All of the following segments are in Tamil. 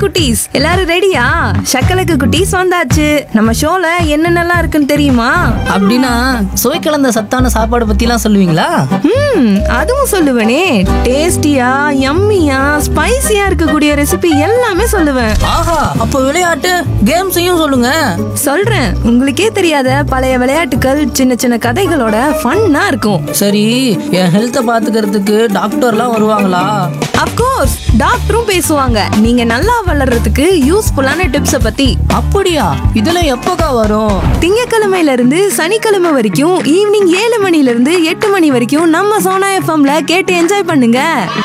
குட்டீஸ் எல்லாரும் ரெடியா சக்கலக்கு குட்டீஸ் வந்தாச்சு நம்ம ஷோல என்னென்னலாம் இருக்குன்னு தெரியுமா அப்படின்னா சுவை கலந்த சத்தான சாப்பாடு பத்திலாம் சொல்லுவீங்களா ம் அதுவும் சொல்லுவேனே டேஸ்டியா யம்மியா ஸ்பைசியா இருக்கக்கூடிய ரெசிபி எல்லாமே சொல்லுவேன் ஆஹா அப்போ விளையாட்டு கேம்ஸையும் சொல்லுங்க சொல்றேன் உங்களுக்கே தெரியாத பழைய விளையாட்டுகள் சின்ன சின்ன கதைகளோட ஃபன்னா இருக்கும் சரி என் ஹெல்த்தை பாத்துக்கிறதுக்கு டாக்டர்லாம் வருவாங்களா அப்கோர்ஸ் டாக்டரும் பேசுவாங்க நீங்க நல்லா வளர்றதுக்கு யூஸ்ஃபுல்லான டிப்ஸ பத்தி அப்படியா இதெல்லாம் எப்போக்கா வரும் திங்கக்கிழமையில இருந்து சனிக்கிழமை வரைக்கும் ஈவினிங் ஏழு மணில இருந்து எட்டு மணி வரைக்கும் நம்ம சோனா எஃப்எம்ல கேட்டு என்ஜாய் பண்ணுங்க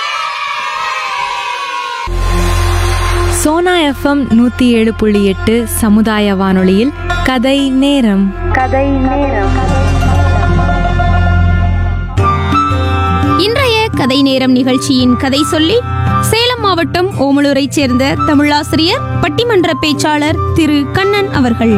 சோனா எஃப்எம் நூத்தி ஏழு புள்ளி எட்டு சமுதாய வானொலியில் கதை நேரம் இன்றைய கதை நேரம் நிகழ்ச்சியின் கதை சொல்லி சேலம் மாவட்டம் ஓமலூரைச் சேர்ந்த தமிழாசிரியர் பட்டிமன்ற பேச்சாளர் திரு கண்ணன் அவர்கள்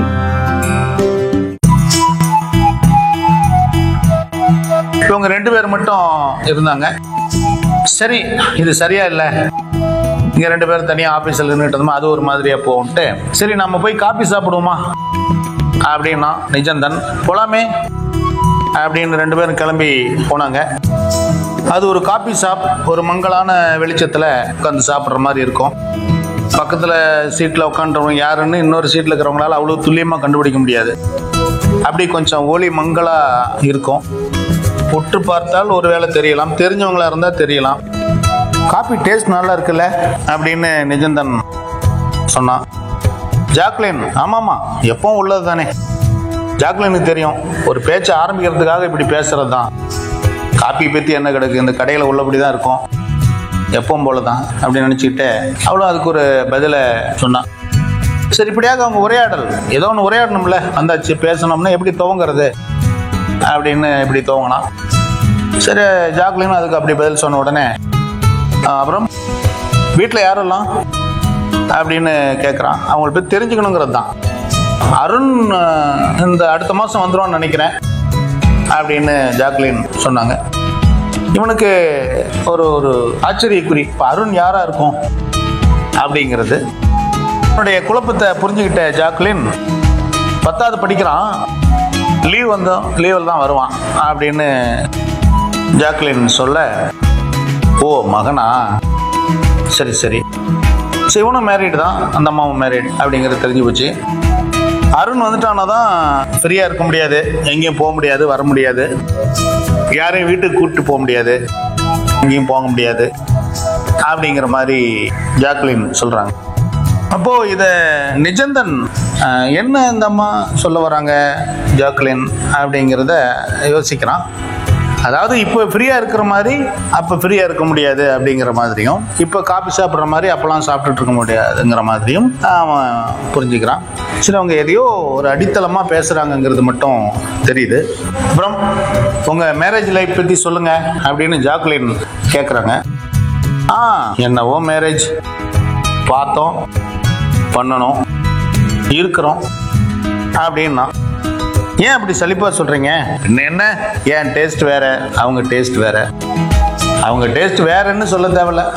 இவங்க ரெண்டு பேர் மட்டும் இருந்தாங்க சரி இது சரியா இல்லை இங்க ரெண்டு பேரும் தனியா ஆபீஸ்ல நின்றுட்டு அது ஒரு மாதிரியா போகும்ட்டு சரி நம்ம போய் காபி சாப்பிடுவோமா அப்படின்னா நிஜந்தன் போலாமே அப்படின்னு ரெண்டு பேரும் கிளம்பி போனாங்க அது ஒரு காபி ஷாப் ஒரு மங்கலான வெளிச்சத்துல உட்காந்து சாப்பிட்ற மாதிரி இருக்கும் பக்கத்துல சீட்ல உட்காந்துறவங்க யாருன்னு இன்னொரு சீட்ல இருக்கிறவங்களால அவ்வளவு துல்லியமா கண்டுபிடிக்க முடியாது அப்படி கொஞ்சம் ஒளி மங்களா இருக்கும் உற்று பார்த்தால் ஒருவேளை தெரியலாம் தெரிஞ்சவங்களா இருந்தா தெரியலாம் காபி டேஸ்ட் நல்லா இருக்குல்ல அப்படின்னு நிஜந்தன் சொன்னான் ஜாக்லின் ஆமாமா எப்பவும் உள்ளது தானே ஜாக்லினுக்கு தெரியும் ஒரு பேச்சை ஆரம்பிக்கிறதுக்காக இப்படி பேசுறது தான் காப்பி பற்றி என்ன கிடக்கு இந்த கடையில் உள்ளபடி தான் இருக்கும் எப்பவும் போல தான் அப்படின்னு நினச்சிக்கிட்டு அவளும் அதுக்கு ஒரு பதிலை சொன்னான் சரி இப்படியாக அவங்க உரையாடல் ஏதோ ஒன்று உரையாடணும்ல வந்தாச்சு பேசணும்னா எப்படி துவங்குறது அப்படின்னு இப்படி துவங்கினான் சரி ஜாக்லினும் அதுக்கு அப்படி பதில் சொன்ன உடனே "ஆ, அப்புறம் வீட்டில் யாரெல்லாம் அப்படின்னு கேட்குறான் அவங்களை பற்றி தெரிஞ்சுக்கணுங்கிறது தான் அருண் அஹ், இந்த அடுத்த மாதம் வந்துருவான்னு நினைக்கிறேன் அப்படின்னு ஜாக்லின் சொன்னாங்க இவனுக்கு ஒரு ஒரு ஆச்சரியக்குறி இப்போ அருண் யாரா இருக்கும் அப்படிங்கிறது அவனுடைய குழப்பத்தை புரிஞ்சுக்கிட்ட ஜாக்லின் பத்தாவது படிக்கிறான் லீவ் வந்தோம் லீவில் தான் வருவான் அப்படின்னு ஜாக்லின் சொல்ல ஓ மகனா சரி சரி சரி இவனும் மேரீடு தான் அந்த அம்மாவும் மேரீட் அப்படிங்கிறது தெரிஞ்சு போச்சு அருண் வந்துட்டானா தான் ஃப்ரீயாக இருக்க முடியாது எங்கேயும் போக முடியாது வர முடியாது யாரையும் வீட்டுக்கு கூப்பிட்டு போக முடியாது எங்கேயும் போக முடியாது அப்படிங்கிற மாதிரி ஜாக்லின் சொல்கிறாங்க அப்போது இதை நிஜந்தன் அஹ், என்ன இந்த அம்மா சொல்ல வராங்க ஜாக்லின் அப்படிங்கிறத யோசிக்கிறான் அதாவது இப்போ ஃப்ரீயாக இருக்கிற மாதிரி அப்போ ஃப்ரீயாக இருக்க முடியாது அப்படிங்கிற மாதிரியும் இப்போ காபி சாப்பிட்ற மாதிரி அப்போலாம் சாப்பிட்டுட்டு இருக்க முடியாதுங்கிற மாதிரியும் அவன் புரிஞ்சுக்கிறான் சரி அவங்க எதையோ ஒரு அடித்தளமாக பேசுகிறாங்கங்கிறது மட்டும் தெரியுது அப்புறம் உங்கள் மேரேஜ் லைஃப் பற்றி சொல்லுங்கள் அப்படின்னு ஜாக்லின் கேட்குறாங்க ஆ என்னவோ மேரேஜ் பார்த்தோம் பண்ணணும் இருக்கிறோம் அப்படின்னா ஏன் அப்படி சலிப்பா சொல்றீங்க என்ன என்ன ஏன் டேஸ்ட் வேற அவங்க டேஸ்ட் வேற அவங்க டேஸ்ட் வேறன்னு சொல்ல தேவையில்ல